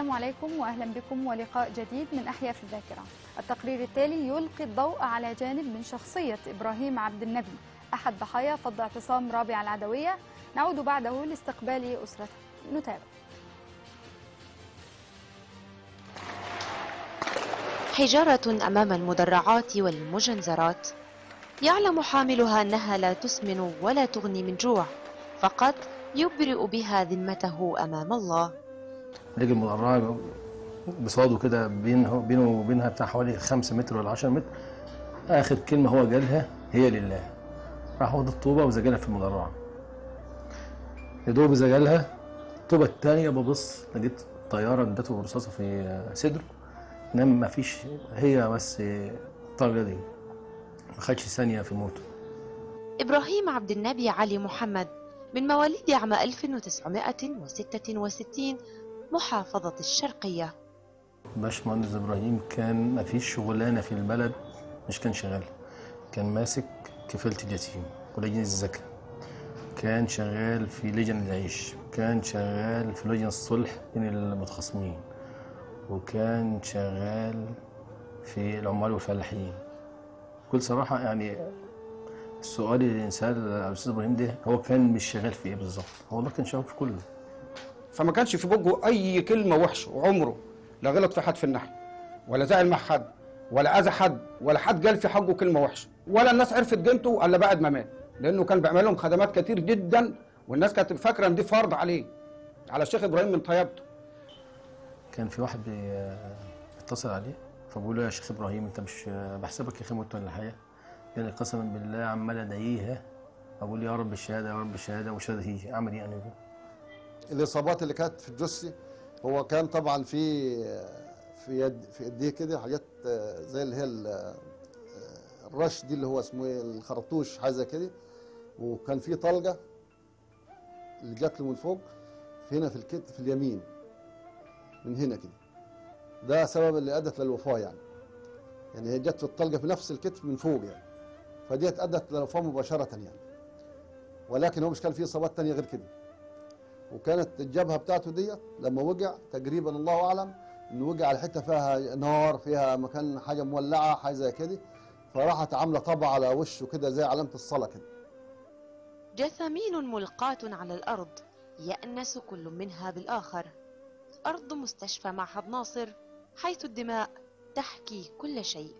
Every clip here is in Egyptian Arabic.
السلام عليكم واهلا بكم ولقاء جديد من احياء في الذاكره. التقرير التالي يلقي الضوء على جانب من شخصيه ابراهيم عبد النبي احد ضحايا فض اعتصام رابع العدويه نعود بعده لاستقبال اسرته. نتابع. حجارة أمام المدرعات والمجنزرات يعلم حاملها أنها لا تسمن ولا تغني من جوع فقط يبرئ بها ذمته أمام الله رجل مدرعة بصاده كده بينه بينه وبينها بتاع حوالي 5 متر ولا 10 متر آخر كلمة هو جالها هي لله راح واخد الطوبة وزجلها في المدرعة يا دوب زجلها الطوبة التانية ببص لقيت طيارة ادته رصاصة في صدره نام ما فيش هي بس الطلقة دي ما خدش ثانية في موته إبراهيم عبد النبي علي محمد من مواليد عام 1966 محافظة الشرقية باشمهندس ابراهيم كان ما فيش شغلانه في البلد مش كان شغال كان ماسك كفاله اليتيم ولجنه الزكاه كان شغال في لجنه العيش كان شغال في لجنه الصلح بين المتخاصمين وكان شغال في العمال والفلاحين بكل صراحه يعني السؤال اللي انسال الاستاذ ابراهيم ده هو كان مش شغال في ايه بالظبط هو والله كان شغال في كله فما كانش في بوجه اي كلمه وحشه وعمره لا غلط في حد في النحو ولا زعل مع حد ولا اذى حد ولا حد قال في حقه كلمه وحشه ولا الناس عرفت قيمته الا بعد ما مات لانه كان بيعمل لهم خدمات كتير جدا والناس كانت فاكره ان دي فرض عليه على الشيخ ابراهيم من طيبته كان في واحد بي- بيتصل عليه فبقول له يا شيخ ابراهيم انت مش بحسبك يا اخي مت ولا حاجه قال لي قسما بالله عمال ادعيها اقول يا رب الشهاده يا رب الشهاده والشهاده تيجي اعمل ايه انا الاصابات اللي كانت في الجثه هو كان طبعا في في يد في ايديه كده حاجات آه، زي اللي هي ال- آه، الرش دي اللي هو اسمه ايه الخرطوش حاجه زي كده وكان في طلقه اللي جات له من فوق في هنا في الكتف اليمين من هنا كده ده سبب اللي ادت للوفاه يعني يعني هي جت في الطلقه في نفس الكتف من فوق يعني فديت ادت للوفاه مباشره يعني ولكن هو مش كان في اصابات تانية غير كده وكانت الجبهه بتاعته ديت لما وقع تقريبا الله اعلم انه وقع على حته فيها نار فيها مكان حاجه مولعه حاجه زي كده فراحت عامله طبع على وشه كده زي علامه الصلاه كده جثامين ملقاة على الأرض يأنس كل منها بالآخر أرض مستشفى معهد ناصر حيث الدماء تحكي كل شيء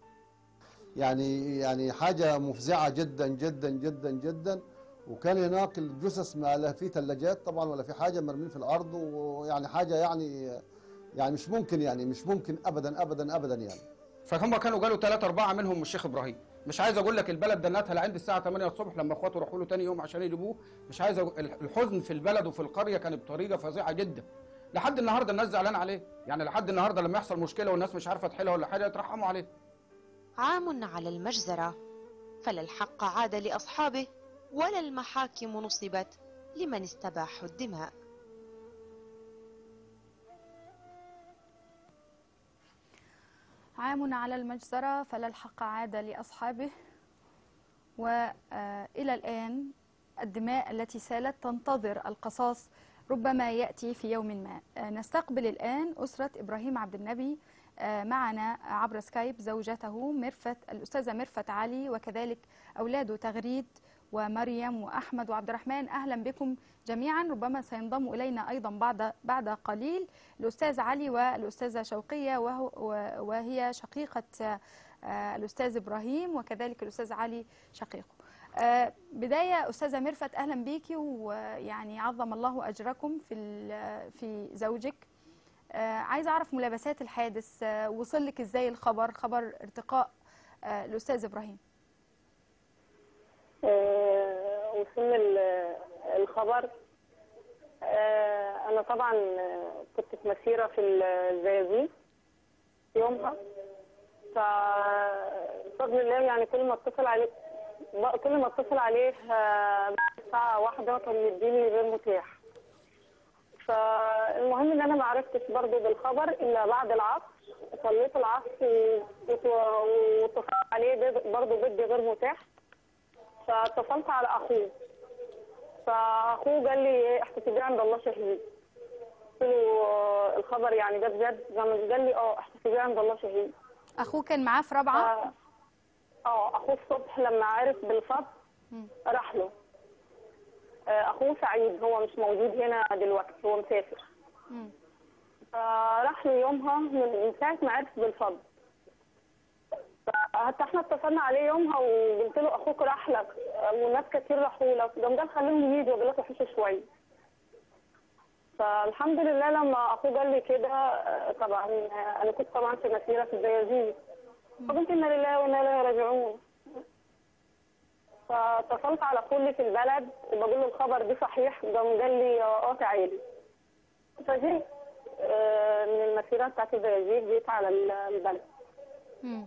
يعني يعني حاجه مفزعه جدا جدا جدا جدا وكان هناك الجثث ما لا في ثلاجات طبعا ولا في حاجه مرمين في الارض ويعني حاجه يعني يعني مش ممكن يعني مش ممكن ابدا ابدا ابدا يعني فهم كانوا جاله ثلاثة أربعة منهم الشيخ إبراهيم مش عايز أقول لك البلد دنتها لعند الساعة 8 الصبح لما إخواته راحوا له تاني يوم عشان يجيبوه مش عايز أقول الحزن في البلد وفي القرية كان بطريقة فظيعة جدا لحد النهارده الناس زعلانة عليه يعني لحد النهارده لما يحصل مشكلة والناس مش عارفة تحلها ولا حاجة يترحموا عليه عام على المجزرة فلا الحق عاد لأصحابه ولا المحاكم نصبت لمن استباحوا الدماء عام على المجزرة فلا الحق عاد لأصحابه وإلى الآن الدماء التي سالت تنتظر القصاص ربما يأتي في يوم ما آه، نستقبل الآن أسرة إبراهيم عبد النبي آه، معنا عبر سكايب زوجته مرفت الأستاذة مرفت علي وكذلك أولاده تغريد ومريم وأحمد وعبد الرحمن أهلا بكم جميعا ربما سينضم إلينا أيضا بعد بعد قليل الأستاذ علي والأستاذة شوقية وهو وهي شقيقة آه، الأستاذ إبراهيم وكذلك الأستاذ علي شقيقه آه، بداية أستاذة مرفت أهلا بيكي ويعني عظم الله أجركم في ال- في زوجك آه، عايزة أعرف ملابسات الحادث آه، وصل لك إزاي الخبر خبر ارتقاء آه، الأستاذ إبراهيم آه، وصلنا ال- الخبر آه، انا طبعا آه، كنت في مسيره في الزيازين يومها فبفضل الله يعني كل ما اتصل عليه ب- كل ما اتصل عليه آه، بعد الساعه واحدة كان يديني غير متاح فالمهم ان انا ما عرفتش برضه بالخبر الا بعد العصر صليت العصر وت- واتصلت عليه برضه بدي غير متاح فاتصلت على اخوه فاخوه قال لي احتسبيه عند الله شهيد له آه، الخبر يعني ده بجد زي ما قال لي اه احتسبيه عند الله شهيد اخوه كان معاه في رابعه ف- اه اخوه الصبح لما عرف بالفضل مم. راح له آه، اخوه سعيد هو مش موجود هنا دلوقتي هو مسافر مم. فراح له يومها من من ساعه ما عرف بالفضل حتى احنا اتصلنا عليه يومها وقلت له اخوك راح لك آه، وناس كتير راحوا لك ده قال خليهم يجوا يقول لك وحشه شويه فالحمد لله لما اخوه قال لي كده آه، طبعا آه، انا كنت طبعا في مسيره في الزيازيز فقلت انا لله وانا اليه راجعون فاتصلت على كل في البلد وبقول له الخبر ده صحيح قام قال لي اه تعالي فجيت آه، من المسيره بتاعت الزيازيز جيت على ال- البلد مم.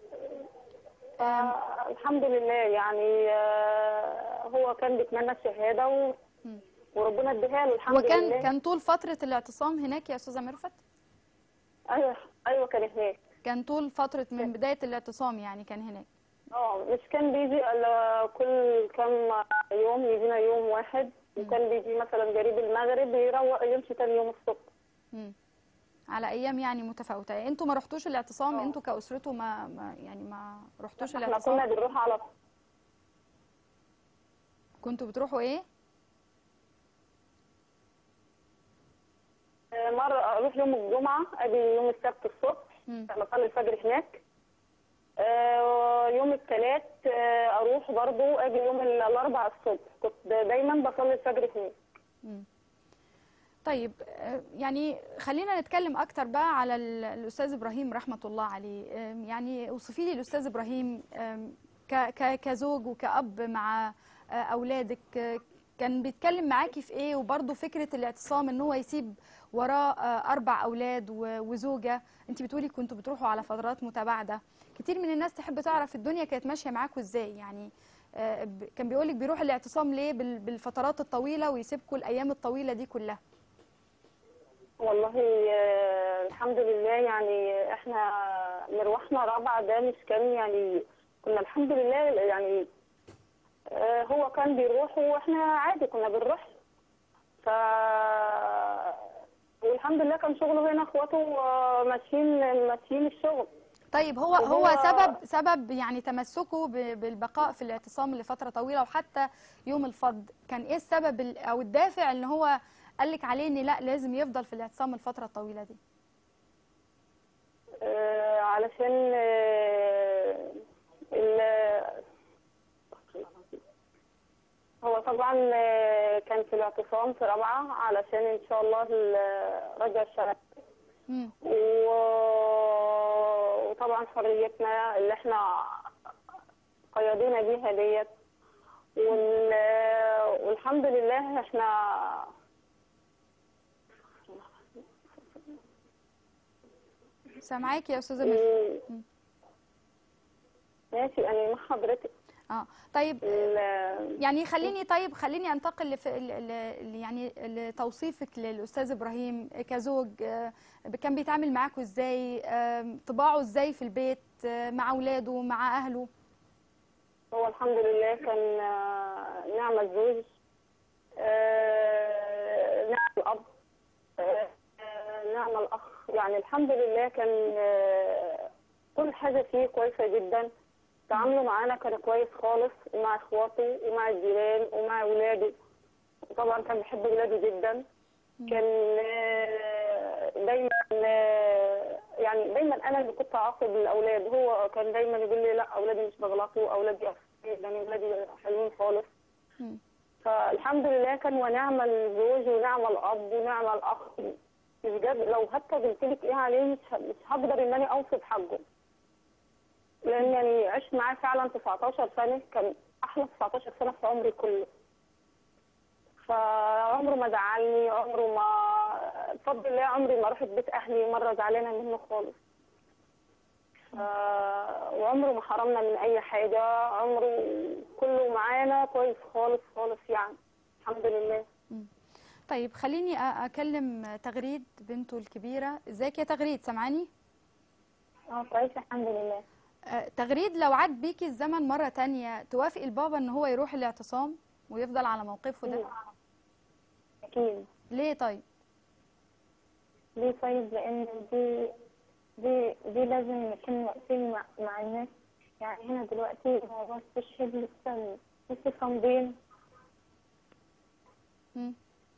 آه، الحمد لله يعني آه، هو كان بيتمنى الشهاده و... مم. وربنا اديها له الحمد وكان لله كان طول فتره الاعتصام هناك يا استاذه ميرفت ايوه ايوه كان هناك كان طول فتره من بدايه الاعتصام يعني كان هناك اه مش كان بيجي الا كل كام يوم يجينا يوم واحد وكان بيجي مثلا قريب المغرب يروق يمشي تاني يوم الصبح مم. على ايام يعني متفاوته انتوا ما رحتوش الاعتصام آه. انتوا كاسرته ما, ما يعني ما رحتوش احنا الاعتصام كنا بنروح على كنتوا بتروحوا ايه مرة اروح يوم الجمعة اجي يوم السبت الصبح مم. بصلي الفجر هناك آه، يوم الثلاث اروح برضو اجي يوم ال- الاربع الصبح كنت دايما بصلي الفجر هناك مم. طيب آه، يعني خلينا نتكلم اكتر بقى على ال- الاستاذ ابراهيم رحمه الله عليه آم، يعني اوصفي لي الاستاذ ابراهيم آم، ك- ك- كزوج وكأب مع آه، اولادك آه، كان بيتكلم معاكي في ايه وبرضه فكره الاعتصام ان هو يسيب وراه آه، اربع اولاد و- وزوجه انت بتقولي كنتوا بتروحوا على فترات متباعده كتير من الناس تحب تعرف الدنيا كانت ماشيه معاكم ازاي يعني آه، ب- كان بيقولك بيروح الاعتصام ليه بال- بالفترات الطويله ويسيبكم الايام الطويله دي كلها والله آه، الحمد لله يعني احنا مروحنا رابعة ده مش كان يعني كنا الحمد لله يعني آه، هو كان بيروح واحنا عادي كنا بنروح ف والحمد لله كان شغله هنا اخواته آه، ماشيين ماشيين الشغل طيب هو وهو- هو سبب سبب يعني تمسكه ب- بالبقاء في الاعتصام لفتره طويله وحتى يوم الفض كان ايه السبب ال- او الدافع ان هو قال لك عليه ان لا لازم يفضل في الاعتصام الفتره الطويله دي آه، علشان آه، ال- هو طبعا آه، كان في الاعتصام في رابعة علشان ان شاء الله ال- رجع الشباب مم. و- وطبعا حريتنا اللي احنا قيدونا بيها ديت وال- والحمد لله احنا سامعاكي يا استاذه ميرفت مم. ماشي انا مع حضرتك اه طيب ال- يعني خليني طيب خليني انتقل لف... ل... ل... يعني لتوصيفك للاستاذ ابراهيم كزوج آه، كان بيتعامل معاكوا ازاي آم، طباعه ازاي في البيت آه، مع اولاده مع اهله هو الحمد لله كان آه، نعم الزوج آه، نعم الأب آه، آه، نعم الأخ يعني الحمد لله كان آه، كل حاجة فيه كويسة جدا تعامله معانا كان كويس خالص ومع إخواته ومع الجيران ومع أولاده طبعا كان بيحب أولاده جدا كان آه، دايما آه، يعني دايما انا اللي كنت اعاقب الاولاد هو كان دايما يقول لي لا اولادي مش بغلطوا اولادي أصلي يعني اولادي حلوين خالص مم. فالحمد لله كان ونعم الزوج ونعم الاب ونعم الاخ بجد لو حتى قلت لك ايه عليه مش ه- مش هقدر ان انا اوصف حقه لان يعني عشت معاه فعلا 19 سنه كان احلى 19 سنه في عمري كله فعمره ما زعلني عمره ما بفضل الله عمري ما رحت بيت اهلي مره زعلانه منه خالص ف... وعمره ما حرمنا من اي حاجه عمره كله معانا كويس خالص خالص يعني الحمد لله طيب خليني أ- اكلم تغريد بنته الكبيره ازيك يا تغريد سامعاني اه كويس الحمد لله آه، تغريد لو عاد بيكي الزمن مرة تانية توافقي البابا ان هو يروح الاعتصام ويفضل على موقفه ده اكيد ليه طيب ليه طيب لان دي دي دي لازم نكون واقفين مع, مع الناس يعني هنا دلوقتي موضوع التشهد لسه لسه صامدين مم.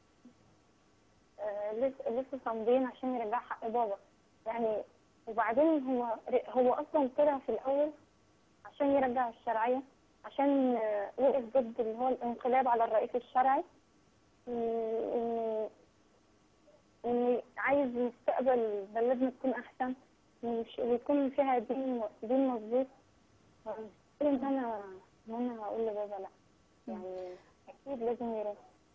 آه، لسه لسه صامدين عشان يرجع حق بابا يعني وبعدين هو هو اصلا طلع في الاول عشان يرجع الشرعيه عشان آه، وقف ضد اللي هو الانقلاب على الرئيس الشرعي و- و- وإن عايز مستقبل بلدنا تكون احسن ومش- ويكون فيها دين دين مظبوط فمستحيل ان انا ان انا اقول لبابا لا يعني اكيد لازم يروح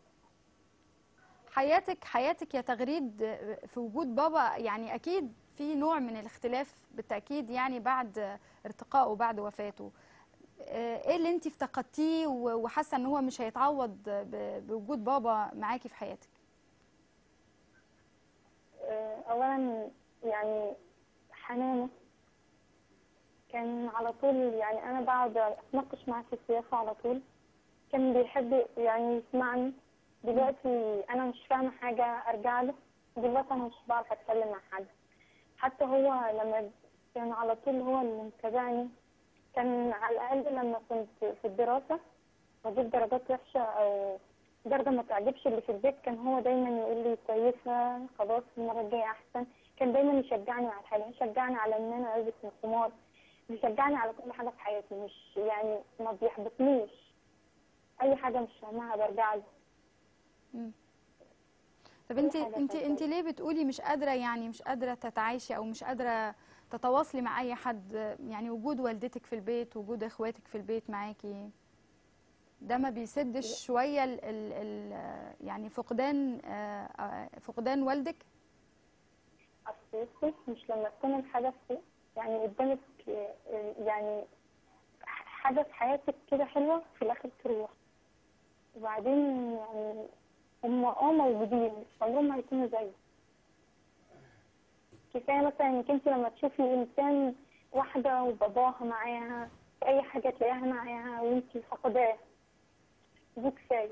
حياتك حياتك يا تغريد في وجود بابا يعني اكيد في نوع من الاختلاف بالتاكيد يعني بعد ارتقائه بعد وفاته آه، ايه اللي انت افتقدتيه و- وحاسه ان هو مش هيتعوض ب- بوجود بابا معاكي في حياتك آه، اولا يعني حنانه كان على طول يعني انا بقعد اتناقش معاه في السياسه على طول كان بيحب يعني يسمعني دلوقتي انا مش فاهمه حاجه ارجع له دلوقتي انا مش بعرف اتكلم مع حد حتى هو لما كان على طول هو اللي متابعني كان على الاقل لما كنت في الدراسه بجيب درجات وحشه او درجه ما تعجبش اللي في البيت كان هو دايما يقول لي كويسه خلاص المره الجايه احسن كان دايما يشجعني على الحاجه يشجعني على ان انا البس الخمار بيشجعني على كل حاجه في حياتي مش يعني ما بيحبطنيش اي حاجه مش فاهماها برجع له طب كل انت حاجة انت كانت انت ليه بتقولي مش قادره يعني مش قادره تتعايشي او مش قادره تتواصلي مع اي حد يعني وجود والدتك في البيت وجود اخواتك في البيت معاكي ده ما بيسدش شويه ال ال ال يعني فقدان آه، آه، فقدان والدك اصل بصي مش لما تكون الحاجه في يعني قدامك آه، يعني حاجه في حياتك كده حلوه في الاخر تروح وبعدين يعني هم اه موجودين بس عمرهم ما هيكونوا زي كفايه مثلا انك انت لما تشوفي انسان واحده وباباها معاها في اي حاجه تلاقيها معاها وانت فقداه دي كفايه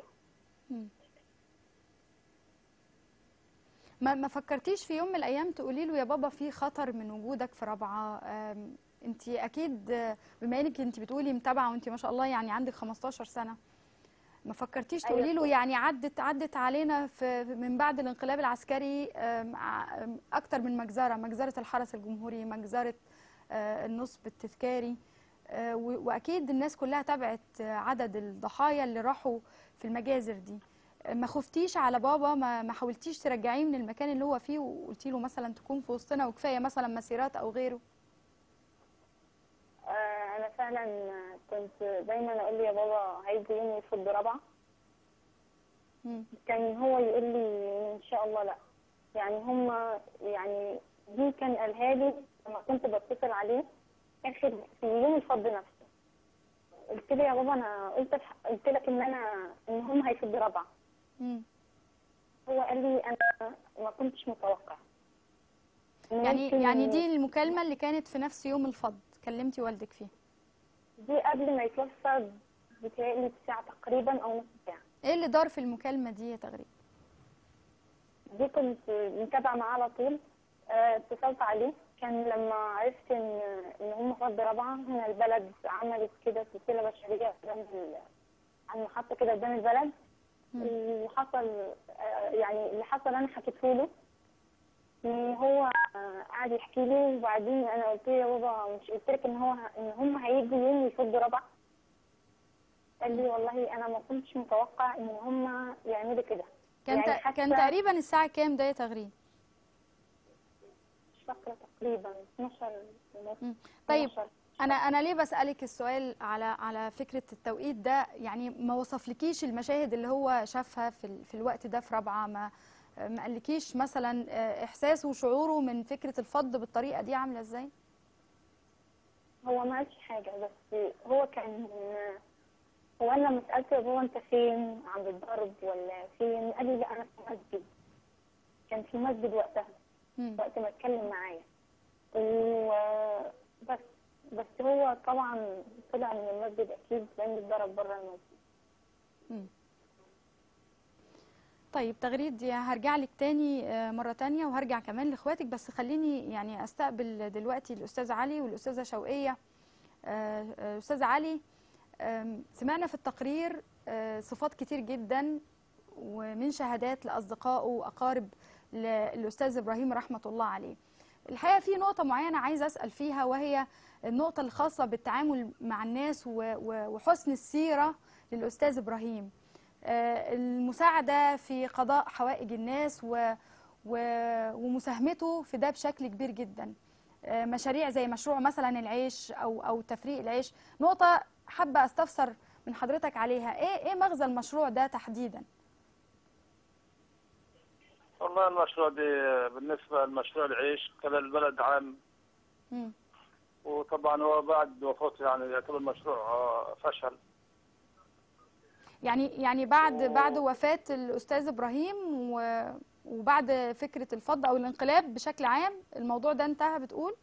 ما ما فكرتيش في يوم من الايام تقولي له يا بابا في خطر من وجودك في رابعه انت اكيد آه، بما انك انت بتقولي متابعه وانت ما شاء الله يعني عندك 15 سنه ما فكرتيش أيوة تقولي له طبعاً. يعني عدت عدت علينا في من بعد الانقلاب العسكري آم، ع- آم، اكتر من مجزره مجزره الحرس الجمهوري مجزره آه، النصب التذكاري آه، و- واكيد الناس كلها تابعت آه، عدد الضحايا اللي راحوا في المجازر دي آه، ما خفتيش على بابا ما ما حاولتيش ترجعيه من المكان اللي هو فيه وقلتي له مثلا تكون في وسطنا وكفايه مثلا مسيرات او غيره آه، انا فعلا كنت دايما اقول له يا بابا هيجي يوم يفض رابعه مم. كان هو يقول لي ان شاء الله لا يعني هما يعني دي كان قالها لي لما كنت بتصل عليه اخر في يوم الفض نفسه قلت له يا بابا انا قلت الح- قلت لك ان انا ان هم هيفضوا رابعه مم. هو قال لي انا ما كنتش متوقع إن يعني ممكن- يعني دي المكالمه اللي كانت في نفس يوم الفض كلمتي والدك فيها دي قبل ما يتوفى بتهيألي بساعة تقريبا او نص ساعه ايه اللي دار في المكالمه دي يا تغريد دي كنت متابعة معاه على طول آه، اتصلت عليه كان لما عرفت ان ان هم فرد رابعة هنا البلد عملت كده سلسلة بشرية قدام ال- على المحطة كده قدام البلد وحصل آه، يعني اللي حصل انا حكيته له ان هو آه، قعد يحكي لي وبعدين انا قلت له يا بابا مش قلت لك ان هو ان هم هيجوا يوم يفضوا رابعة قال لي والله انا ما كنتش متوقع ان هم يعملوا كده كان يعني ت- كان حتى- تقريبا الساعه كام ده يا تغريد مش فاكرة تقريبا 12 ونص مم. طيب 12. انا انا ليه بسالك السؤال على على فكره التوقيت ده يعني ما وصفلكيش المشاهد اللي هو شافها في ال- في الوقت ده في رابعه ما ما قالكيش مثلا آه، احساسه وشعوره من فكره الفض بالطريقه دي عامله ازاي هو ما قالش حاجة بس هو كان هو أنا لما سألته يا بابا أنت فين عند الضرب ولا فين قال لي لا أنا في مسجد كان في مسجد وقتها مم. وقت ما اتكلم معايا وبس بس هو طبعا طلع من المسجد أكيد لأن اتضرب بره المسجد طيب تغريد هرجع لك تاني آه، مرة تانية وهرجع كمان لاخواتك بس خليني يعني استقبل دلوقتي الأستاذ علي والأستاذة شوقية آه، آه، أستاذ علي آم، سمعنا في التقرير آه، صفات كتير جدا ومن شهادات لأصدقائه وأقارب للأستاذ إبراهيم رحمة الله عليه الحقيقة في نقطة معينة عايزة أسأل فيها وهي النقطة الخاصة بالتعامل مع الناس و- و- وحسن السيرة للأستاذ إبراهيم آه، المساعدة في قضاء حوائج الناس و و- ومساهمته في ده بشكل كبير جدا آه، مشاريع زي مشروع مثلا العيش أو أو تفريق العيش نقطة حابة أستفسر من حضرتك عليها إيه إيه مغزى المشروع ده تحديدا؟ والله المشروع دي بالنسبة لمشروع العيش كان البلد عام مم. وطبعا هو بعد وفاته يعني يعتبر مشروع آه، فشل يعني يعني بعد و- بعد وفاة الأستاذ إبراهيم و- وبعد فكرة الفض أو الانقلاب بشكل عام الموضوع ده انتهى بتقول؟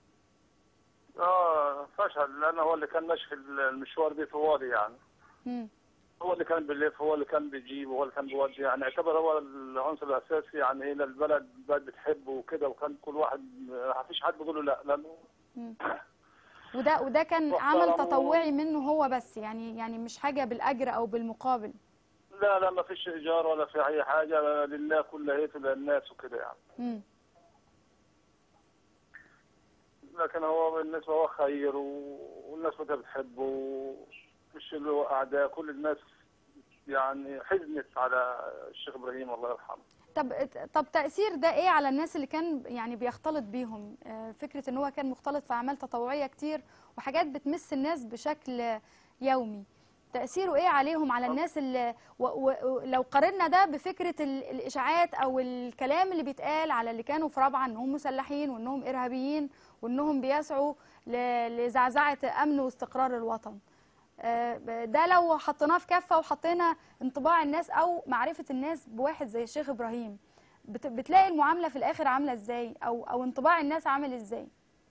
اه فشل لأنه هو اللي كان ماشي في المشوار دي طوالي يعني مم. هو اللي كان بيلف هو اللي كان بيجيب هو اللي كان بيودي يعني اعتبر هو العنصر الأساسي يعني إيه للبلد البلد بتحبه وكده وكان كل واحد ما فيش حد بيقول له لا لأنه وده وده كان عمل واحترمه. تطوعي منه هو بس يعني يعني مش حاجة بالأجر أو بالمقابل لا لا ما فيش إيجار ولا في أي حاجة لله كل هيته للناس وكده يعني مم. لكن هو بالنسبة هو خير و- والناس كلها بتحبه مش اللي هو أعداء كل الناس يعني حزنت على الشيخ إبراهيم الله يرحمه طب طب تأثير ده إيه على الناس اللي كان يعني بيختلط بيهم آه، فكرة إن هو كان مختلط في أعمال تطوعية كتير وحاجات بتمس الناس بشكل يومي تأثيره إيه عليهم على الناس اللي و- و- ولو قارنا ده بفكرة ال- الإشاعات أو الكلام اللي بيتقال على اللي كانوا في رابعة إنهم مسلحين وإنهم إرهابيين وإنهم بيسعوا ل- لزعزعة أمن واستقرار الوطن آه، ده لو حطيناه في كفة وحطينا انطباع الناس أو معرفة الناس بواحد زي الشيخ إبراهيم بت- بتلاقي المعاملة في الآخر عاملة إزاي أو أو انطباع الناس عامل إزاي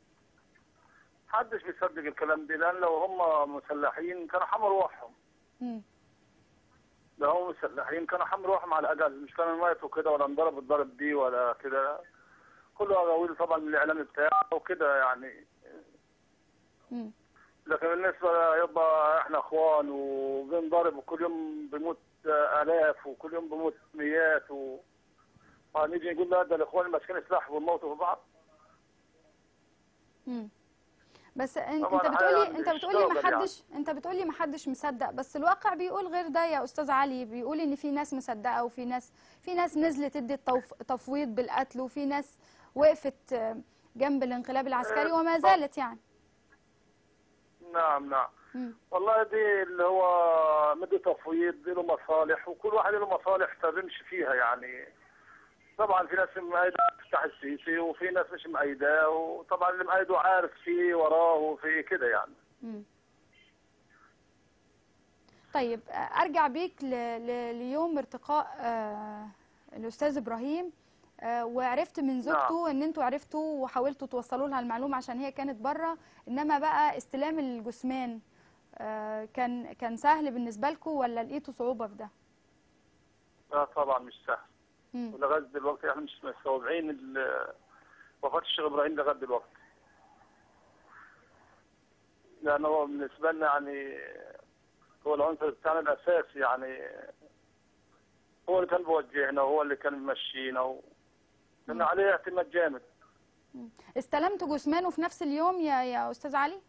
محدش بيصدق الكلام ده لأن لو هم مسلحين كانوا حموا روحهم مم. لو هم مسلحين كانوا حموا روحهم على الأقل مش كانوا ماتوا كده ولا انضربوا الضرب دي ولا كده كله أقاويل طبعا من الإعلام بتاعه وكده يعني مم. لكن بالنسبة يبقى احنا اخوان وبنضرب وكل يوم بيموت الاف وكل يوم بيموت مئات و نيجي نقول لا ده الاخوان اللي ماسكين سلاح بيموتوا في بعض مم. بس ان- طبعاً انت بتقولي يعني انت بتقولي ما اشتغل حدش انت بتقولي ما حدش مصدق بس الواقع بيقول غير ده يا استاذ علي بيقول ان في ناس مصدقه وفي ناس في ناس نزلت تدي التوف- تفويض بالقتل وفي ناس وقفت آه، جنب الانقلاب العسكري وما زالت يعني نعم نعم مم. والله دي اللي هو مدي تفويض دي له مصالح وكل واحد له مصالح ترمش فيها يعني طبعا في ناس مأيدة تفتح السيسي وفي ناس مش مأيداه وطبعا اللي مأيده عارف في وراه وفي كده يعني مم. طيب آه، ارجع بيك ل... ل... ليوم ارتقاء آه، الاستاذ ابراهيم آه، وعرفت من زوجته ان انتوا عرفتوا وحاولتوا توصلوا لها المعلومه عشان هي كانت بره انما بقى استلام الجثمان آه، كان كان سهل بالنسبه لكم ولا لقيتوا صعوبه في ده؟ لا طبعا مش سهل مم. ولغايه دلوقتي احنا مش مستوعبين ال- وفاه الشيخ ابراهيم لغايه دلوقتي لان هو بالنسبه لنا يعني هو العنصر بتاعنا الاساسي يعني هو اللي كان بيوجهنا وهو اللي كان ممشينا و... كان عليه اعتماد جامد استلمتوا جثمانه في نفس اليوم يا يا استاذ علي؟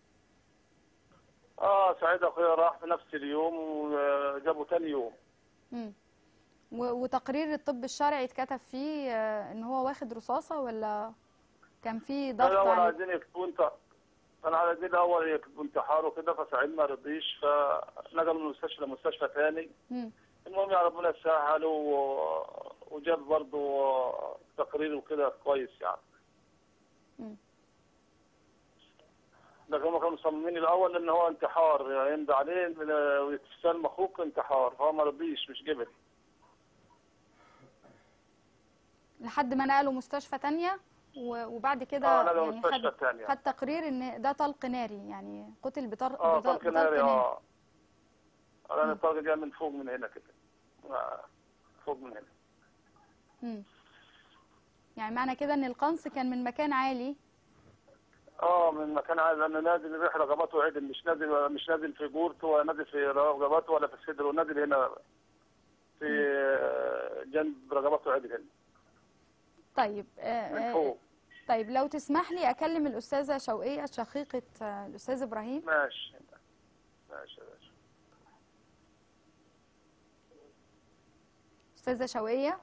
اه سعيد اخويا راح في نفس اليوم وجابه تاني يوم مم. و- وتقرير الطب الشرعي اتكتب فيه آه، ان هو واخد رصاصه ولا كان في ضغط الاول عليه؟ عايزين يكتبوا انت كان عايزين الاول يكتبوا انتحار وكده فسعيد ما رضيش فنقل من مستشفى لمستشفى تاني مم. المهم يا ربنا يسهل و... وجاب برضه تقرير وكده كويس يعني مم. لكن هم كانوا مصممين الاول ان هو انتحار يعني يمضي عليه إن ويتسلم اخوك انتحار فهو ما رضيش مش قبل لحد ما نقله مستشفى تانية و- وبعد كده اه نقل يعني مستشفى خد تانية خد تقرير ان ده طلق ناري يعني قتل بطر... اه بط- طلق بطلق ناري ناري اه انا الطلق جاي من فوق من هنا كده آه. فوق من هنا مم. يعني معنى كده ان القنص كان من مكان عالي اه من مكان عالي لانه نازل يروح رغباته عدل مش نازل مش نازل في جورته ولا نازل في رغباته ولا في صدره نازل هنا في آه، جنب رغباته عدل هنا طيب آه، من آه، فوق طيب لو تسمح لي اكلم الاستاذه شوقيه شقيقه آه، الاستاذ ابراهيم ماشي ماشي يا باشا استاذه شوقيه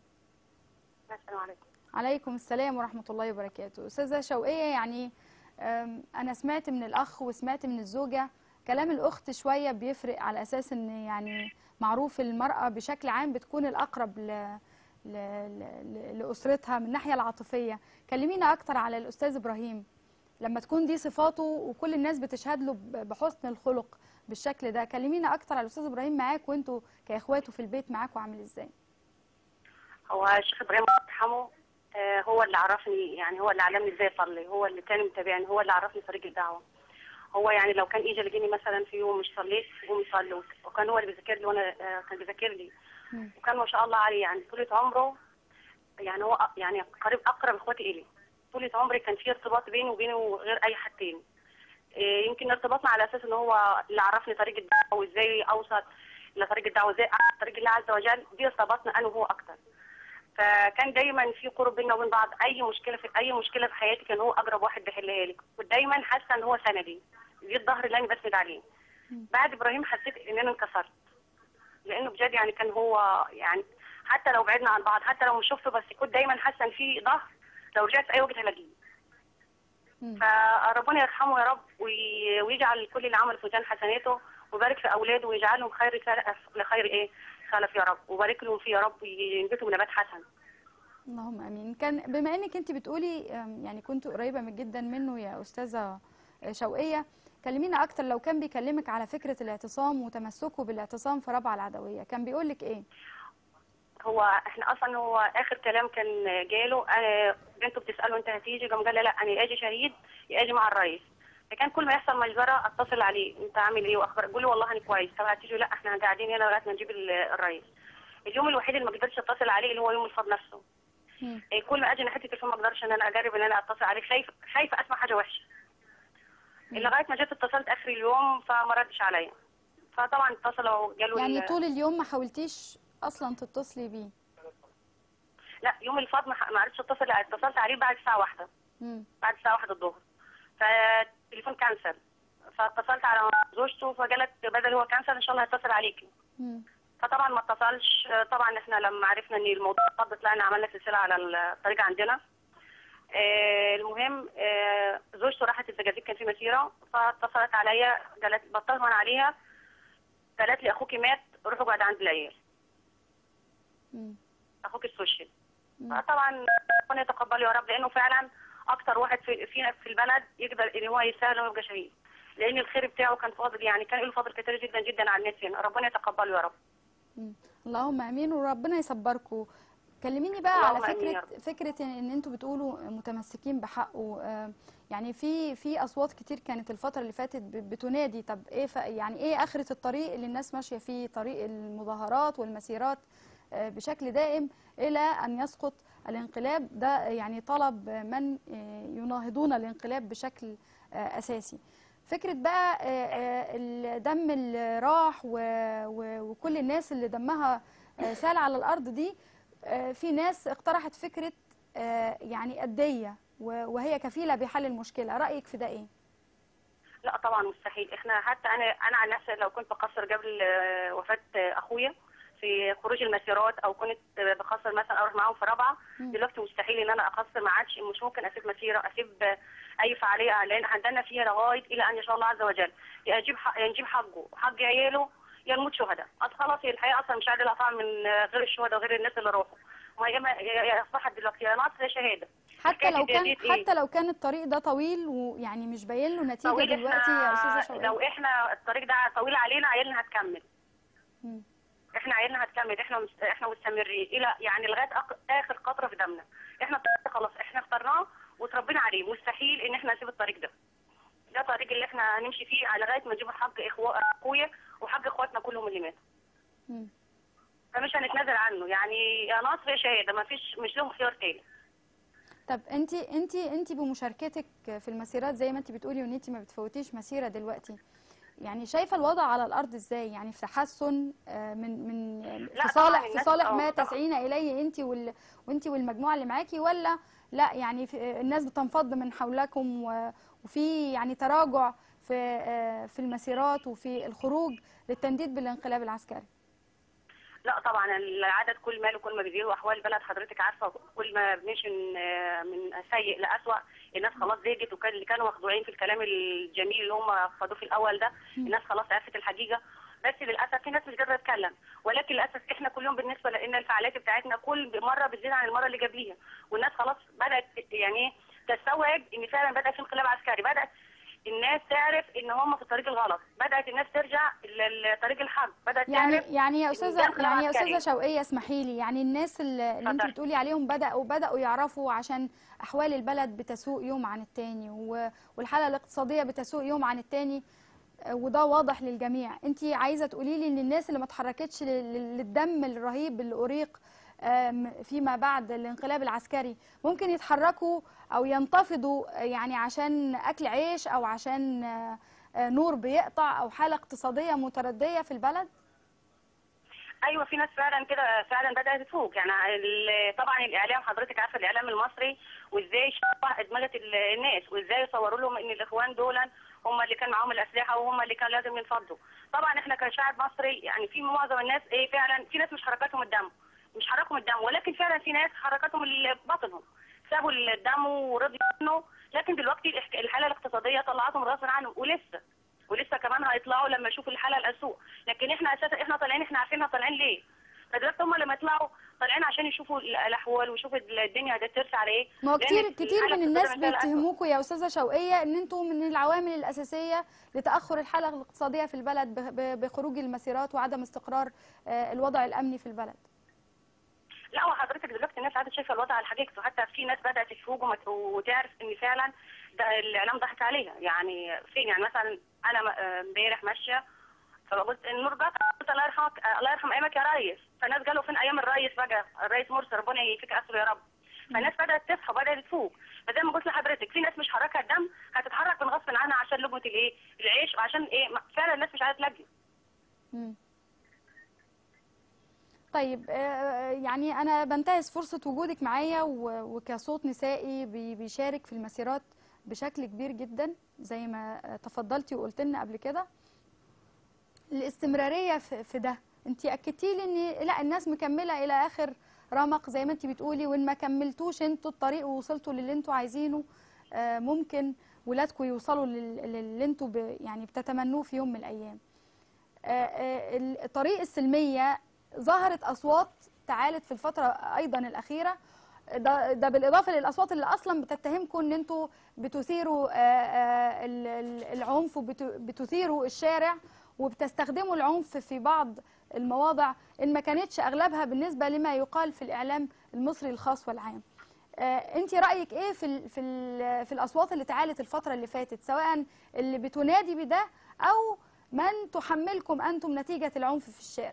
السلام عليكم عليكم السلام ورحمة الله وبركاته أستاذة شوقية يعني أم، أنا سمعت من الأخ وسمعت من الزوجة كلام الأخت شوية بيفرق على أساس إن يعني معروف المرأة بشكل عام بتكون الأقرب ل... ل... ل... لأسرتها من الناحية العاطفية كلمينا أكتر على الأستاذ إبراهيم لما تكون دي صفاته وكل الناس بتشهد له ب- بحسن الخلق بالشكل ده كلمينا أكتر على الأستاذ إبراهيم معاك وأنتوا كإخواته في البيت معاكوا عامل إزاي هو الشيخ ابراهيم الله يرحمه آه، هو اللي عرفني يعني هو اللي علمني ازاي اصلي هو اللي كان متابعني هو اللي عرفني طريق الدعوه هو يعني لو كان اجى لقيني مثلا في يوم مش صليت قوم يصلي وكان هو اللي بيذاكر لي وانا آه، كان بيذاكر لي مم. وكان ما شاء الله عليه يعني طولة عمره يعني هو أ- يعني قريب اقرب اخواتي الي طولة عمري كان في ارتباط بيني وبينه غير اي حد تاني إيه، يمكن ارتباطنا على اساس ان هو اللي عرفني طريق الدعوه وازاي اوصل لطريق الدعوه ازاي اعرف طريق الله عز وجل دي ارتباطنا انا وهو اكتر فكان دايما في قرب بيننا وبين بعض اي مشكله في اي مشكله في حياتي كان هو اقرب واحد بيحلها لي ودايما حاسه ان هو سندي دي الظهر اللي انا بسند عليه بعد ابراهيم حسيت ان انا انكسرت لانه بجد يعني كان هو يعني حتى لو بعدنا عن بعض حتى لو مش شفته بس كنت دايما حاسه ان في ظهر لو رجعت في اي وقت هلاقيه مم. فربنا يرحمه يا رب وي- ويجعل كل اللي عمله في ميزان حسناته ويبارك في اولاده ويجعلهم خير خلف- لخير ايه خلف يا رب وبارك لهم فيه يا رب وينبتوا نبات حسن اللهم امين كان بما انك انت بتقولي أم، يعني كنت قريبه من جدا منه يا استاذه شوقيه كلمينا اكتر لو كان بيكلمك على فكره الاعتصام وتمسكه بالاعتصام في رابعه العدويه كان بيقول لك ايه هو احنا اصلا هو اخر كلام كان جاله انا بنته بتساله انت هتيجي قام قال لها لا انا اجي شهيد يا اجي مع الرئيس فكان كل ما يحصل مجزره اتصل عليه انت عامل ايه واخبار قول له والله انا كويس طب هتيجي لا احنا قاعدين هنا لغايه ما نجيب ال- الرئيس اليوم الوحيد اللي ما قدرتش اتصل عليه اللي هو يوم الفضل نفسه مم. إيه، كل ما اجي ناحيه التليفون ما اقدرش ان انا اجرب ان انا اتصل عليه خايف خايفه اسمع حاجه وحشه لغايه ما جيت اتصلت اخر اليوم فما ردش عليا فطبعا اتصلوا قالوا يعني ال- طول اليوم ما حاولتيش اصلا تتصلي بيه لا يوم الفضل ما ح- ما عرفتش اتصل اتصلت عليه بعد الساعه واحدة مم. بعد الساعه واحدة الظهر فالتليفون كانسل فاتصلت على زوجته فقالت بدل هو كانسل ان شاء الله هيتصل عليكي مم. فطبعا ما اتصلش طبعا احنا لما عرفنا ان الموضوع فض طلعنا عملنا سلسله على الطريق عندنا آه، المهم آه، زوجته راحت الزجاجيج كان في مسيره فاتصلت عليا قالت بطمن عليها قالت لي اخوكي مات روحوا قاعد عند العيال مم. اخوك السوشيال مم. فطبعا ربنا يتقبله يا رب لانه فعلا اكتر واحد في فينا في البلد يقدر ان هو يستاهل انه يبقى شهيد لان الخير بتاعه كان فاضل يعني كان له فضل كتير جدا جدا على الناس هنا ربنا يتقبله يا رب مم. اللهم امين وربنا يصبركم كلميني بقى اللهم على آمين يا فكره فكره ان إن انتوا بتقولوا متمسكين بحقه آه، يعني في في اصوات كتير كانت الفتره اللي فاتت ب- بتنادي طب ايه ف- يعني ايه اخره الطريق اللي الناس ماشيه فيه طريق المظاهرات والمسيرات آه، بشكل دائم الى ان يسقط الانقلاب ده يعني طلب من آه، يناهضون الانقلاب بشكل آه، اساسي فكره بقى آه، آه، الدم اللي راح و- و- وكل الناس اللي دمها آه، سال على الارض دي آه، في ناس اقترحت فكره آه، يعني الديه و- وهي كفيله بحل المشكله رايك في ده ايه لا طبعا مستحيل احنا حتى انا انا عن نفسي لو كنت بقصر قبل آه، وفاه آه، اخويا في خروج المسيرات او كنت بقصر مثلا اروح معاهم في رابعه مم. دلوقتي مستحيل ان انا اقصر ما عادش مش ممكن اسيب مسيره اسيب آه، اي فعاليه لان عندنا فيها لغايه الى ان يشاء الله عز وجل يا نجيب حق يا نجيب حقه حق عياله يا نموت شهداء اصل خلاص هي الحياه اصلا مش عادله طبعا من آه، غير الشهداء وغير الناس اللي راحوا ما هي ما- يا- يا اصبحت دلوقتي يا ناقص يا شهاده حتى حكاية لو كان الجديد إيه؟ حتى لو كان الطريق ده طويل ويعني مش باين له نتيجه طويل دلوقتي يا استاذه احنا شوقية لو احنا الطريق ده طويل علينا عيالنا هتكمل مم. احنا عيالنا هتكمل احنا مست... احنا مستمرين الى يعني لغايه أق... اخر قطره في دمنا احنا الطريق ده خلاص احنا اخترناه وتربينا عليه مستحيل ان احنا نسيب الطريق ده ده الطريق اللي احنا هنمشي فيه على لغايه ما نجيب حق اخو اخويا وحق اخواتنا كلهم اللي ماتوا مم. فمش هنتنازل عنه يعني يا نصر يا شهاده ما فيش مش لهم خيار تاني طب انت انت انت بمشاركتك في المسيرات زي ما انت بتقولي وان انت ما بتفوتيش مسيره دلوقتي يعني شايفه الوضع على الارض ازاي يعني في تحسن آه، من من لا في طبعاً صالح في الناس- صالح آه، ما طبعاً. تسعين اليه انت وال وانت والمجموعه اللي معاكي ولا لا يعني في الناس بتنفض من حولكم و- وفي يعني تراجع في آه، في المسيرات وفي الخروج للتنديد بالانقلاب العسكري لا طبعا العدد كل ما له كل ما بيزيد واحوال البلد حضرتك عارفه كل ما بنمشي من من سيء لاسوء الناس خلاص زهقت وكان اللي كانوا مخدوعين في الكلام الجميل اللي هم خدوه في الاول ده الناس خلاص عرفت الحقيقه بس للاسف في ناس مش قادره تتكلم ولكن للاسف احنا كل يوم بالنسبه لان الفعاليات بتاعتنا كل مره بتزيد عن المره اللي قبليها والناس خلاص بدات يعني تستوعب ان فعلا بدا في انقلاب عسكري بدات الناس تعرف ان هم في الطريق الغلط بدات الناس ترجع لطريق الحق بدات يعني تعرف يعني يا إن استاذه ده انقلاب يعني يا عسكري. استاذه شوقيه اسمحي لي يعني الناس اللي اللي انت اتفضل. بتقولي عليهم بداوا بداوا يعرفوا عشان احوال البلد بتسوء يوم عن التاني و- والحاله الاقتصاديه بتسوء يوم عن التاني آه، وده واضح للجميع انت عايزه تقولي لي ان الناس اللي ما اتحركتش لل- لل- للدم الرهيب اللي اريق آم، فيما بعد الانقلاب العسكري ممكن يتحركوا او ينتفضوا آه، يعني عشان اكل عيش او عشان آه، آه، نور بيقطع او حاله اقتصاديه مترديه في البلد ايوه في ناس فعلا كده فعلا بدات تفوق يعني ال- طبعا الاعلام حضرتك عارفه الاعلام المصري وازاي شبه ادمغه ال- الناس وازاي يصوروا لهم ان الاخوان دول هم اللي كان معاهم الاسلحه وهم اللي كان لازم ينفضوا طبعا احنا كشعب مصري يعني في معظم الناس ايه فعلا في ناس مش حركاتهم الدم مش حركهم الدم ولكن فعلا في ناس حركاتهم ال- بطنهم سابوا الدم ورضيوا عنه لكن دلوقتي الإح- الحاله الاقتصاديه طلعتهم غصب عنهم ولسه ولسه كمان هيطلعوا لما يشوفوا الحاله الاسوء لكن احنا اساسا احنا طالعين احنا عارفينها طالعين ليه فدلوقتي هم لما يطلعوا طالعين عشان يشوفوا ال- الاحوال ويشوفوا الدنيا ده ترسى على ايه ما هو لأن كتير كتير الحالة من الناس الاقتصادية محتاجة أسوأ. بيتهموكوا يا استاذه شوقيه ان انتوا من العوامل الاساسيه لتاخر الحاله الاقتصاديه في البلد ب- ب- بخروج المسيرات وعدم استقرار آه، الوضع الامني في البلد لا هو حضرتك دلوقتي الناس قاعده شايفه الوضع على حقيقته حتى في ناس بدات تفوق ومت- وتعرف ان فعلا ده الاعلام ضحك عليها يعني فين يعني مثلا انا م- آه، امبارح ماشيه فبقول النور قطع قلت الله يرحمك آه، الله يرحم ايامك يا ريس فالناس قالوا فين ايام الريس بقى الريس مرسي ربنا يفك اسره يا رب فالناس بدات تصحى بدات تفوق فزي ما قلت لحضرتك في ناس مش حركها الدم هتتحرك من غصب عنها عشان لقمه الايه العيش وعشان ايه ما- فعلا الناس مش عايزه تلاقي مم. طيب آه، يعني انا بنتهز فرصه وجودك معايا و- وكصوت نسائي بي- بيشارك في المسيرات بشكل كبير جدا زي ما آه، تفضلتي وقلت لنا قبل كده الاستمراريه في في ده انت اكدتي لي ان لا الناس مكمله الى اخر رمق زي ما انت بتقولي وان ما كملتوش انتوا الطريق ووصلتوا للي انتوا عايزينه آه، ممكن ولادكم يوصلوا لل- للي انتوا ب- يعني بتتمنوه في يوم من الايام آه، آه، الطريق السلمية ظهرت أصوات تعالت في الفترة أيضا الأخيرة ده, ده بالإضافة للأصوات اللي أصلا بتتهمكم إن أنتوا بتثيروا آه، آه، ال- ال- العنف وبتثيروا الشارع وبتستخدموا العنف في بعض المواضع إن ما كانتش أغلبها بالنسبة لما يقال في الإعلام المصري الخاص والعام انت رايك ايه في ال في ال في الاصوات اللي تعالت الفتره اللي فاتت سواء اللي بتنادي بده او من تحملكم انتم نتيجه العنف في الشارع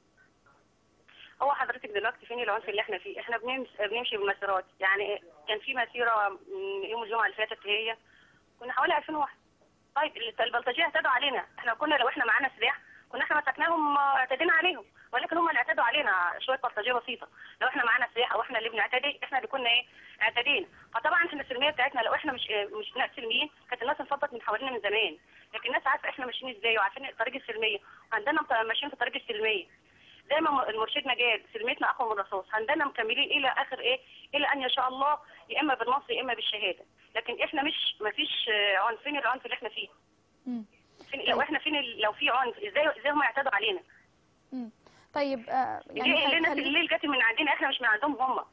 هو حضرتك دلوقتي فين العنف اللي احنا فيه؟ احنا بنمشي, بنمشي بالمسيرات، يعني كان في مسيره من يوم الجمعه اللي فاتت هي كنا حوالي 2000 واحد. طيب البلطجيه اعتدوا علينا، احنا كنا لو احنا معانا سلاح كنا احنا مسكناهم آه، اعتدينا عليهم، ولكن هم اللي اعتدوا علينا شويه بلطجيه بسيطه، لو احنا معانا سلاح او احنا اللي بنعتدي احنا اللي كنا ايه؟ اعتدينا، فطبعا احنا السلميه بتاعتنا لو احنا مش آه، مش ناس سلميين كانت الناس انفضت من حوالينا من زمان، لكن الناس عارفه احنا ماشيين ازاي وعارفين الطريق السلميه، وعندنا مت- ماشيين في الطريق السلميه. زي ما المرشدنا قال سلمتنا اقوى من الرصاص عندنا مكملين الى اخر ايه الى ان يشاء الله يا اما بالنصر يا اما بالشهاده لكن احنا مش ما فيش آه، عنف فين العنف اللي احنا فيه مم. فين لو احنا فين ال- لو في عنف ازاي ازاي هم يعتدوا علينا مم. طيب آه، ليه يعني ليه خل- الناس خلي- الليل جت من عندنا احنا مش من عندهم هم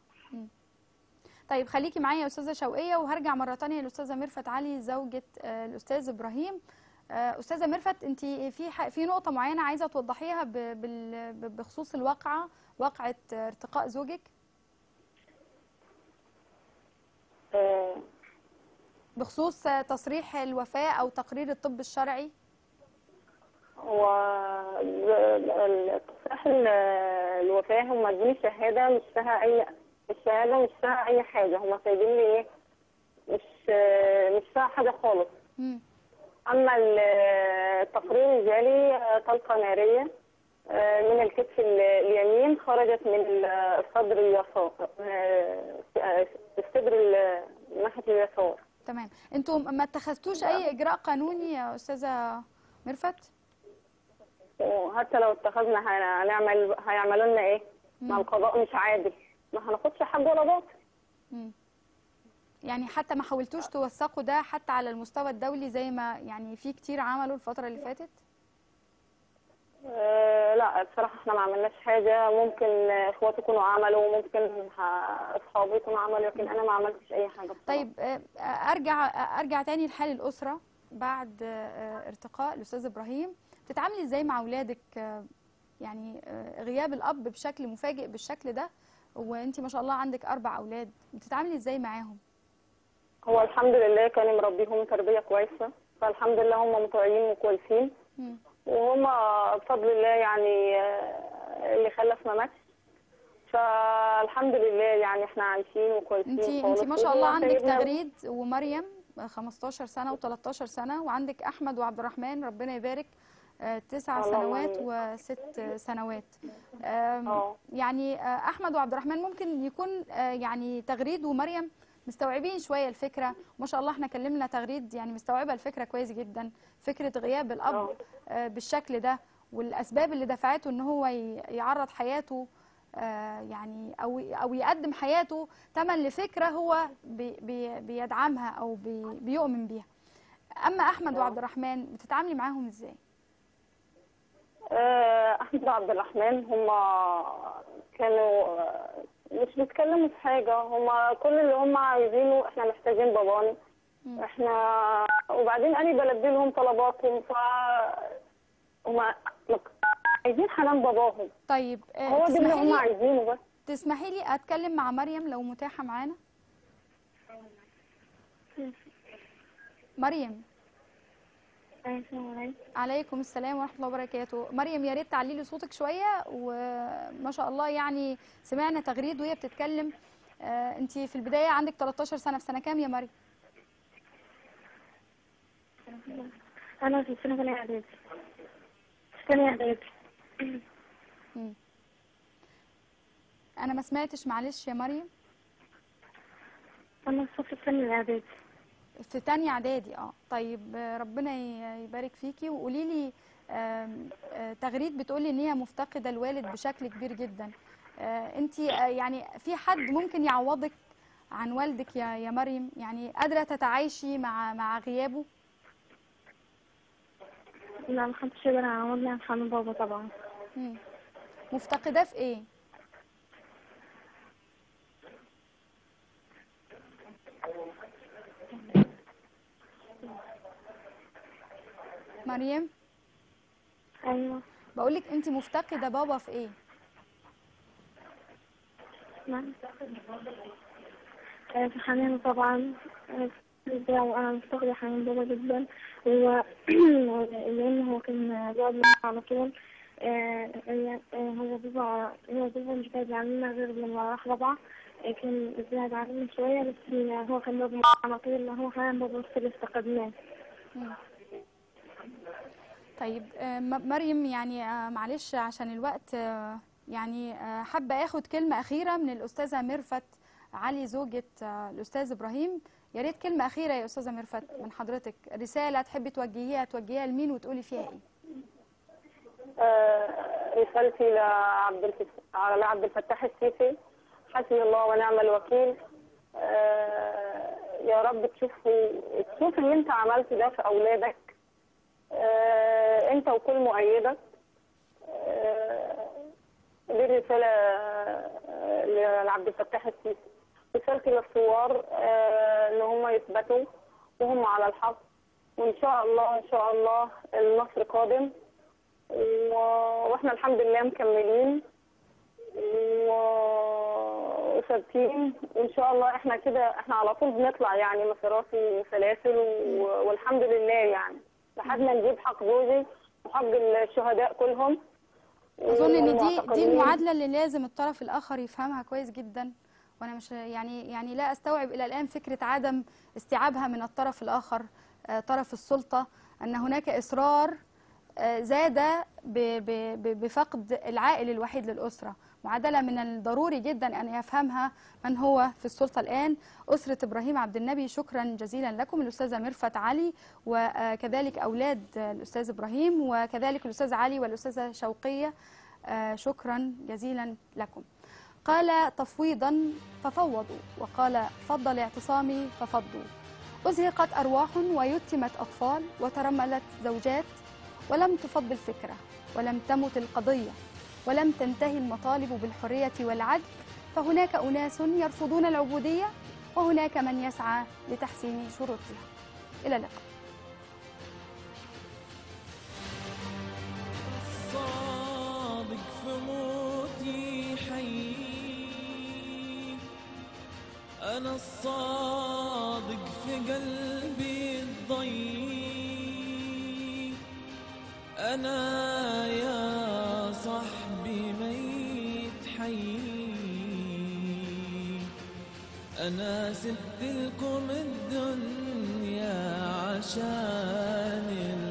طيب خليكي معايا يا استاذه شوقيه وهرجع مره تانية للاستاذه ميرفت علي زوجة آه، الاستاذ ابراهيم آه، استاذه ميرفت انت في ح- في نقطه معينه عايزه توضحيها ب- بال- ب- بخصوص الواقعه واقعه آه، ارتقاء زوجك آه، بخصوص آه، تصريح الوفاه او تقرير الطب الشرعي هو ال- ال- التصريح صباح ال- الوفاة هم ادوني شهادة مش فيها أي الشهادة مش فيها أي حاجة هم سايبين لي إيه مش مش فيها حاجة خالص مم. أما ال- التقرير جالي طلقة نارية آه، من الكتف ال- اليمين خرجت من ال- الصدر اليسار آه، الصدر ال- ناحية اليسار تمام انتوا ما اتخذتوش اي اجراء قانوني يا استاذه ميرفت وحتى لو اتخذنا هن- هنعمل هيعملوا لنا ايه؟ ما مم. القضاء مش عادل ما هناخدش حق ولا باطل مم. يعني حتى ما حاولتوش توثقوا ده حتى على المستوى الدولي زي ما يعني في كتير عملوا الفتره اللي فاتت آه لا بصراحة احنا ما عملناش حاجة ممكن اخواتي يكونوا عملوا ممكن ه- اصحابي يكونوا عملوا لكن انا ما عملتش اي حاجة بصراحة. طيب آه، ارجع ارجع تاني لحال الاسره بعد آه، ارتقاء الاستاذ ابراهيم بتتعاملي ازاي مع اولادك آه، يعني آه، غياب الاب بشكل مفاجئ بالشكل ده وانت ما شاء الله عندك اربع اولاد بتتعاملي ازاي معاهم هو الحمد لله كان مربيهم تربية كويسة فالحمد لله هم مطيعين وكويسين مم. وهم بفضل الله يعني آه، اللي خلف ما ماتش فالحمد لله يعني احنا عايشين وكويسين انت خالص انت ما شاء الله وهو عندك سايبنا- تغريد ومريم آه، 15 سنه و13 سنه وعندك احمد وعبد الرحمن ربنا يبارك آه، تسع اللهم سنوات آمين. وست سنوات آم، اه يعني آه، احمد وعبد الرحمن ممكن يكون آه، يعني تغريد ومريم مستوعبين شويه الفكره ما شاء الله احنا كلمنا تغريد يعني مستوعبه الفكره كويس جدا فكره غياب الاب اه آه، بالشكل ده والاسباب اللي دفعته ان هو ي- يعرض حياته آه، يعني او او يقدم حياته ثمن لفكره هو بي بي بيدعمها او بي بيؤمن بيها اما احمد وعبد الرحمن بتتعاملي معاهم ازاي آه، احمد وعبد الرحمن هم كانوا آه، مش بيتكلموا في حاجه هم كل اللي هم عايزينه احنا محتاجين بابانا مم. احنا وبعدين انا بلبي لهم طلباتهم ف هم عايزين حنان باباهم طيب آه، هو ده اللي تسمحي هم لي عايزينه بس تسمحي لي اتكلم مع مريم لو متاحه معانا مريم السلام عليكم عليكم السلام ورحمه الله وبركاته مريم يا ريت تعلي لي صوتك شويه وما شاء الله يعني سمعنا تغريد وهي بتتكلم آه انت في البدايه عندك 13 سنه في سنه كام يا مريم أنا في السنة ثانية إعدادي ثانية إعدادي مم. انا ما سمعتش معلش يا مريم أنا في الصف الثاني الإعدادي في تانية اعدادي اه طيب آه، ربنا ي- يبارك فيكي وقولي لي آم، آه، تغريد بتقولي ان هي مفتقده الوالد بشكل كبير جدا انت يعني في حد ممكن يعوضك عن والدك يا يا مريم يعني قادره تتعايشي مع مع غيابه لا محدش يقدر يعوضني عن حنان بابا طبعا مم. مفتقداه في ايه مريم أيوة بقولك انت مفتقده بابا في ايه نعم آه، في حنان طبعا آه، بتاعه أنا مفتقدة حنان بابا جدا هو لأن هو كان بيقعد معايا على طول آه، آه، هو بابا هو بابا مش بعيد عننا غير لما راح رابعة آه، كان بعيد عننا شوية بس هو كان بيقعد معايا على طول اللي هو حنان بابا بس اللي افتقدناه مم. طيب آه، م- مريم يعني آه، معلش عشان الوقت آه، يعني آه، حابة اخد كلمة أخيرة من الأستاذة ميرفت علي زوجة آه، الأستاذ إبراهيم يا ريت كلمة أخيرة يا أستاذة ميرفت من حضرتك رسالة تحبي توجهيها توجهيها لمين وتقولي فيها إيه آه، رسالتي لعبد الفتاح على عبد الفتاح السيسي حسبي الله ونعم الوكيل آه، يا رب تشوف تشوف اللي انت عملته ده في اولادك آه، انت وكل مؤيدك آه، دي الرسالة آه، لعبد الفتاح السيسي رسالتي للثوار آه، ان هم يثبتوا وهم على الحق وان شاء الله ان شاء الله النصر قادم و- واحنا الحمد لله مكملين و- وثابتين وان شاء الله احنا كده احنا على طول بنطلع يعني مسارات وسلاسل و- والحمد لله يعني لحد ما نجيب حق جوزي وحق الشهداء كلهم اظن ان دي دي ومعتقلين. المعادله اللي لازم الطرف الاخر يفهمها كويس جدا وانا مش يعني يعني لا استوعب الى الان فكره عدم استيعابها من الطرف الاخر آه، طرف السلطه ان هناك اصرار آه، زاد ب- ب- ب- بفقد العائل الوحيد للاسره معادله من الضروري جدا ان يفهمها من هو في السلطه الان اسره ابراهيم عبد النبي شكرا جزيلا لكم الاستاذه ميرفت علي وكذلك اولاد الاستاذ ابراهيم وكذلك الاستاذ علي والاستاذه شوقيه آه، شكرا جزيلا لكم قال تفويضا ففوضوا وقال فضل اعتصامي ففضوا أزهقت أرواح ويتمت أطفال وترملت زوجات ولم تفض الفكرة ولم تمت القضية ولم تنتهي المطالب بالحرية والعدل فهناك أناس يرفضون العبودية وهناك من يسعى لتحسين شروطها إلى اللقاء صادق في موتي حي أنا الصادق في قلبي الضيق أنا يا صاحبي ميت حي أنا سبت لكم الدنيا عشان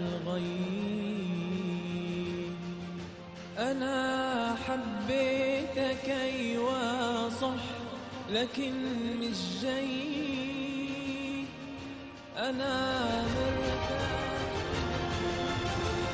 الغيب أنا حبيتك أيوة صح لكن مش جاي أنا مرتاح